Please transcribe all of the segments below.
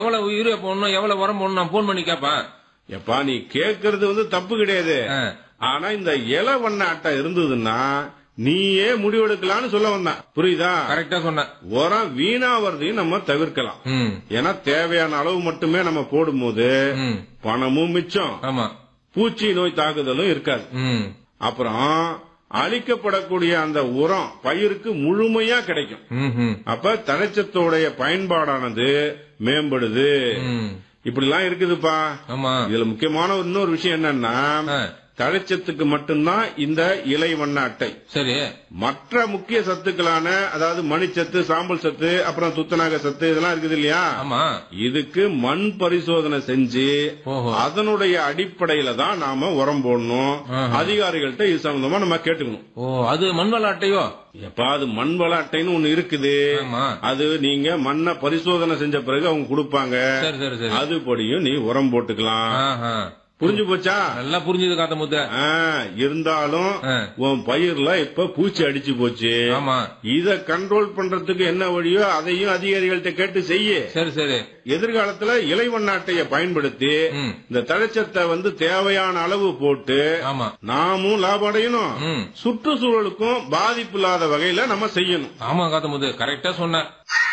எவ்வளவு யூரியா போடணும் எவ்வளவு உரம் போடணும் நான் போன் பண்ணி கேட்பேன் எப்பா நீ கேக்குறது வந்து தப்பு கிடையாது ஆ. ஆனா இந்த இலை வண்ண அட்டை இருந்ததுன்னா நீயே முடிவெடுக்கலாம்னு சொல்ல வந்தேன் புரியுதா கரெக்டா சொன்னேன் உரம் வீணாவதையும் நம்ம தவிர்க்கலாம் ம் ஏன்னா தேவையான அளவு மட்டுமே நம்ம போடும்போது ம் பணமும் மிச்சம் ஆமா பூச்சி நோய் தாக்குதலும் இருக்காது ம் அப்புறம் அளிக்கப்படக்கூடிய அந்த உரம் பயிருக்கு முழுமையா கிடைக்கும் ம் ம் அப்ப தழைச்சத்தோடைய பயன்பாடானது மேம்படுது ம் இப்படிலாம் இருக்குதுப்பா ஆமா இதுல முக்கியமான ஒரு இன்னொரு விஷயம் என்னன்னா ஆ. தழைச்சத்துக்கு மட்டும்தான் இந்த இலை வண்ண அட்டை சரி மற்ற முக்கிய சத்துக்களான அதாவது மணிச்சத்து சாம்பல் சத்து அப்புறம் துத்தநாக சத்து இதெல்லாம் இருக்குது இல்லையா ஆமா இதுக்கு மண் பரிசோதனை செஞ்சு ஓஹோ. அதனுடைய அடிப்படையில தான் நாம உரம் போடணும் ஆஹா. அதிகாரிகள்ட்ட இது சம்பந்தமா நம்ம கேட்டுக்கணும் ஓ அது மண்வள அட்டையோ எப்பா அது மண் வள அட்டைன்னு ஒண்ணு இருக்குது ஆமா அது நீங்க மண்ணை பரிசோதனை செஞ்ச பிறகு அவங்க கொடுப்பாங்க சரி சரி சரி அதுபடியும் நீ உரம் போட்டுக்கலாம் ஆஹா. புரிஞ்சு போச்சா நல்லா புரிஞ்சுது காத்த முத்த ஆ, இருந்தாலும் ஆ. உன் பயிர்ல இப்ப பூச்சி அடிச்சு போச்சு ஆமா இத கண்ட்ரோல் பண்றதுக்கு என்ன வழியோ அதையும் அதிகாரிகள்ட்ட கேட்டு செய்ய சரி சரி எதிர்காலத்துல இலைவண்ண அட்டையை பயன்படுத்தி ம் இந்த தழைச்சத்தை வந்து தேவையான அளவு போட்டு ஆமா நாமும் லாபம் அடையணும் ம் சுற்றுச்சூழலுக்கும் பாதிப்பு இல்லாத வகையில நம்ம செய்யணும் ஆமா காத்த முத்து கரெக்டா சொன்ன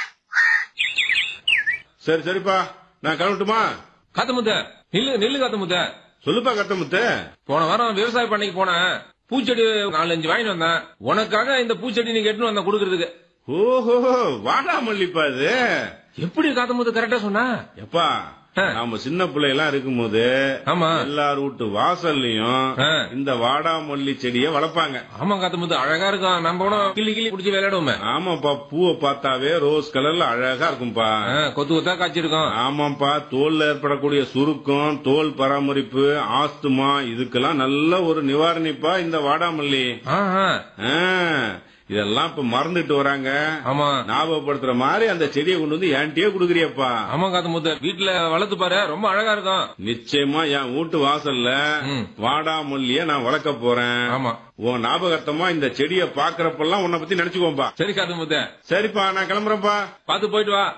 சரி சரிப்பா நான் கிளம்பட்டுமா காத்த முத்த நில்லு நில்லு காத்த முத்த சொல்லுப்பா கத்தமுத்து போன வாரம் விவசாய பண்ணைக்கு போனேன் பூச்செடி நாலஞ்சு வாங்கிட்டு வந்தேன் உனக்காக இந்த பூச்செடி நீங்க எட்டுன்னு வந்தேன் கொடுக்கறதுக்கு ஓஹோ வாடாமல்லிப்பா இது எப்படி காத்த முத்து கரெக்டா சொன்ன எப்பா ஆ. நாம சின்ன பிள்ளைலாம் இருக்கும்போது ஆமா எல்லார் வீட்டு வாசல்லையும் ஆ. இந்த வாடாமல்லி செடியை வளர்ப்பாங்க ஆமா காத்த முத்து அழகா இருக்கும் நம்ம கூட கிள்ளி கிள்ளி புடிச்சு விளையாடுவோமே ஆமாப்பா பூவை பார்த்தாவே ரோஸ் கலர்ல அழகா இருக்கும்பா ஆ, கொத்து கொத்தா காய்ச்சிருக்கோம் ஆமாப்பா தோல்ல ஏற்படக்கூடிய சுருக்கம் தோல் பராமரிப்பு ஆஸ்துமா இதுக்கெல்லாம் நல்ல ஒரு நிவாரணிப்பா இந்த வாடாமல்லி ஆஹா. ஆ, இதெல்லாம் இப்ப மறந்துட்டு வராங்க ஆமா ஞாபகப்படுத்துற மாதிரி அந்த செடியை கொண்டு வந்து என்கிட்டயே குடுக்குறியப்பா ஆமா காத்த முத்து வீட்டுல வளர்த்து பாரு ரொம்ப அழகா இருக்கும் நிச்சயமா என் வீட்டு வாசல்ல ம். வாடாமல்லிய நான் வளர்க்க போறேன் ஆமா உன் ஞாபகத்தமா இந்த செடியை பாக்குறப்பெல்லாம் உன்னை பத்தி நினைச்சுக்கோப்பா சரி காத்த முத்து சரிப்பா நான் கிளம்புறேன்ப்பா பாத்து போயிட்டு வா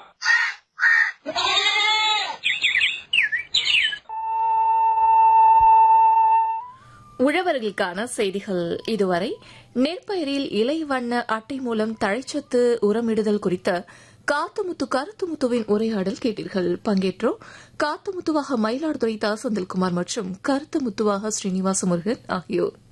உழவர்களுக்கான செய்திகள் இதுவரை நெற்பயிரில் இலை வண்ண அட்டை மூலம் தழைச்சத்து உரமிடுதல் குறித்த காத்தமுத்து கருத்துமுத்துவின் உரையாடல் கேட்டீர்கள் பங்கேற்றோர் காத்தமுத்துவாக மயிலாடுதுறை தா செந்தில்குமார் மற்றும் கருத்துமுத்துவாக ஸ்ரீனிவாச முருகன் ஆகியோர்